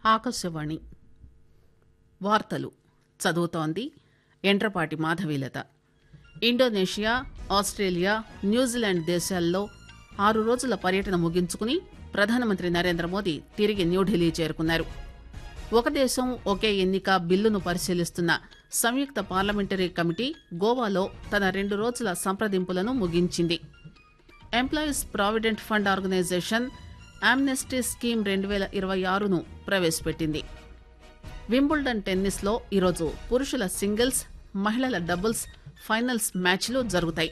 ఆకాశవాణి వార్తలు చదువుతోంది Endrapati Madhavilatha Indonesia Australia New Zealand దేశాల్లో ఆరు రోజుల పర్యటన ముగించుకుని ప్రధానమంత్రి నరేంద్ర మోదీ తిరిగి న్యూఢిల్లీ చేరుకున్నారు ఒక దేశం ఒకే ఎన్నిక బిల్లును పరిశీలిస్తున్న సంయుక్త పార్లమెంటరీ కమిటీ గోవాలో తన రెండు రోజుల సంప్రదింపులను ముగించింది employees provident fund organisation amnesty scheme రెండు వేల ఇరవై ఆరును ప్రవేశపెట్టింది వింబుల్డన్ టెన్నిస్లో ఈరోజు పురుషుల సింగిల్స్ మహిళల డబుల్స్ ఫైనల్స్ మ్యాచ్లు జరుగుతాయి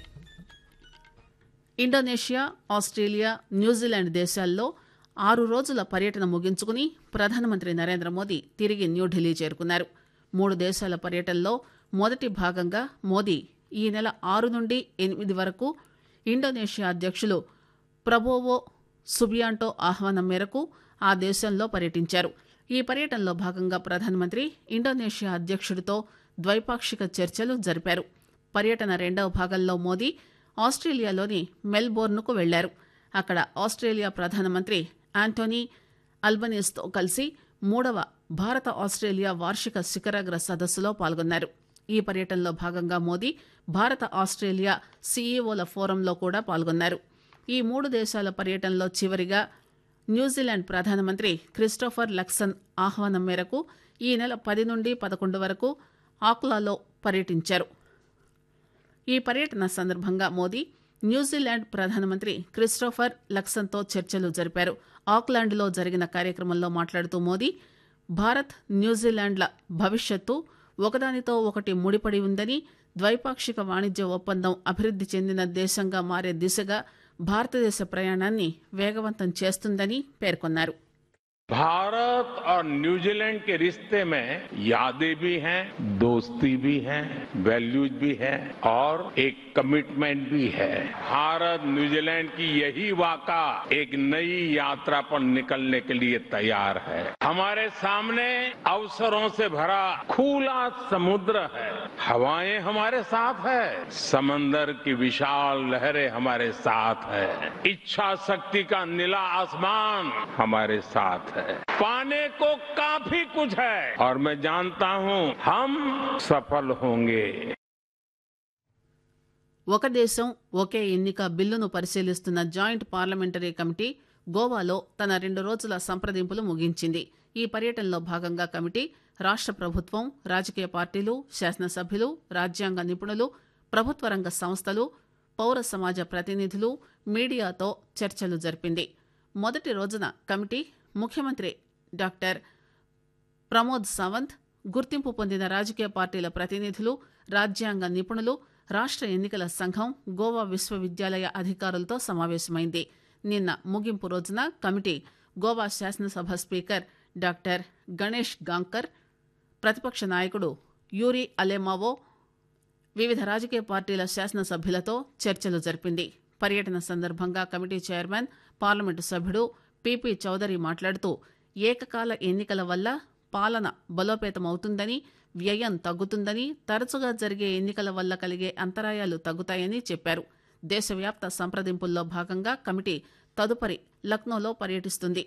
ఇండోనేషియా ఆస్ట్రేలియా న్యూజిలాండ్ దేశాల్లో ఆరు రోజుల పర్యటన ముగించుకుని ప్రధానమంత్రి నరేంద్ర మోదీ తిరిగి న్యూఢిల్లీ చేరుకున్నారు మూడు దేశాల పర్యటనలో మొదటి భాగంగా మోదీ ఈ నెల ఆరు నుండి ఎనిమిది వరకు ఇండోనేషియా అధ్యక్షులు ప్రబోవో సుబియాంటో ఆహ్వానం మేరకు ఆ దేశంలో పర్యటించారు ఈ పర్యటనలో భాగంగా ప్రధానమంత్రి ఇండోనేషియా అధ్యక్షుడితో ద్వైపాక్షిక చర్చలు జరిపారు పర్యటన రెండవ భాగంలో మోదీ ఆస్ట్రేలియాలోని మెల్బోర్న్కు వెళ్లారు అక్కడ ఆస్ట్రేలియా ప్రధానమంత్రి యాంటోనీ అల్బనీస్తో కలిసి మూడవ భారత ఆస్ట్రేలియా వార్షిక శిఖరాగ్ర సదస్సులో పాల్గొన్నారు ఈ పర్యటనలో భాగంగా మోదీ భారత ఆస్ట్రేలియా సీఈఓల ఫోరంలో కూడా పాల్గొన్నారు ఈ మూడు దేశాల పర్యటనలో చివరిగా న్యూజిలాండ్ ప్రధానమంత్రి క్రిస్టోఫర్ లక్సన్ ఆహ్వానం మేరకు ఈ నెల పది నుండి పదకొండు వరకు ఆక్లాలో పర్యటించారు ఈ పర్యటన సందర్భంగా మోదీ న్యూజిలాండ్ ప్రధానమంత్రి క్రిస్టోఫర్ లక్సన్తో చర్చలు జరిపారు ఆక్లాండ్లో జరిగిన కార్యక్రమంలో మాట్లాడుతూ మోదీ భారత్ న్యూజిలాండ్ల భవిష్యత్తు ఒకదానితో ఒకటి ముడిపడి ఉందని ద్వైపాక్షిక వాణిజ్య ఒప్పందం అభివృద్ది చెందిన దేశంగా మారే దిశగా భారతదేశ ప్రయాణాన్ని వేగవంతం చేస్తుందని పేర్కొన్నారు भारत और न्यूजीलैंड के रिश्ते में यादें भी हैं दोस्ती भी है वैल्यूज भी है और एक कमिटमेंट भी है भारत न्यूजीलैंड की यही वाका एक नई यात्रा पर निकलने के लिए तैयार है हमारे सामने अवसरों से भरा खुला समुद्र है हवाएं हमारे साथ है समंदर की विशाल लहरें हमारे साथ है इच्छा शक्ति का नीला आसमान हमारे साथ है पाने को काफी कुछ है और मैं जानता हूं हम सफल होंगे ఒక దేశం ఒకే ఎన్నిక బిల్లును పరిశీలిస్తున్న జాయింట్ పార్లమెంటరీ కమిటీ గోవాలో తన రెండు రోజుల సంప్రదింపులు ముగించింది ఈ పర్యటనలో భాగంగా కమిటీ రాష్ట ప్రభుత్వం రాజకీయ పార్టీలు శాసనసభ్యులు రాజ్యాంగ నిపుణులు ప్రభుత్వ రంగ సంస్థలు పౌర సమాజ ప్రతినిధులు మీడియాతో చర్చలు జరిపింది మొదటి రోజున కమిటీ ముఖ్యమంత్రి డాక్టర్ ప్రమోద్ సావంత్ గుర్తింపు పొందిన రాజకీయ పార్టీల ప్రతినిధులు రాజ్యాంగ నిపుణులు రాష్ట ఎన్నికల సంఘం గోవా విశ్వవిద్యాలయ అధికారులతో సమావేశమైంది నిన్న ముగింపు రోజున కమిటీ గోవా శాసనసభ స్పీకర్ డాక్టర్ గణేష్ గాంకర్ ప్రతిపక్ష నాయకుడు యూరి అలేమావో వివిధ రాజకీయ పార్టీల శాసనసభ్యులతో చర్చలు జరిపింది పర్యటన సందర్భంగా కమిటీ చైర్మన్ పార్లమెంటు సభ్యుడు పిపి చౌదరి మాట్లాడుతూ ఏకకాల ఎన్నికల వల్ల పాలన బలోపేతమవుతుందని వ్యయం తగ్గుతుందని తరచుగా జరిగే ఎన్నికల వల్ల కలిగే అంతరాయాలు తగ్గుతాయని చెప్పారు దేశవ్యాప్త సంప్రదింపుల్లో భాగంగా కమిటీ తదుపరి లక్నోలో పర్యటిస్తుంది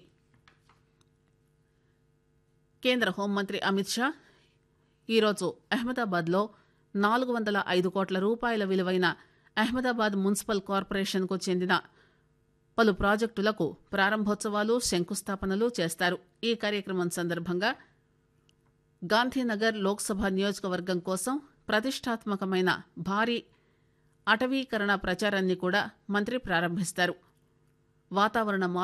కేంద్ర హోంమంత్రి అమిత్ షా ఈరోజు అహ్మదాబాద్లో నాలుగు వందల ఐదు కోట్ల రూపాయల విలువైన అహ్మదాబాద్ మున్సిపల్ కార్పొరేషన్కు చెందిన పలు ప్రాజెక్టులకు ప్రారంభోత్సవాలు శంకుస్థాపనలు చేస్తారు ఈ కార్యక్రమం సందర్భంగా గాంధీనగర్ లోక్సభ నియోజకవర్గం కోసం ప్రతిష్టాత్మకమైన భారీ అటవీకరణ ప్రచారాన్ని కూడా మంత్రి ప్రారంభిస్తారు వాతావరణ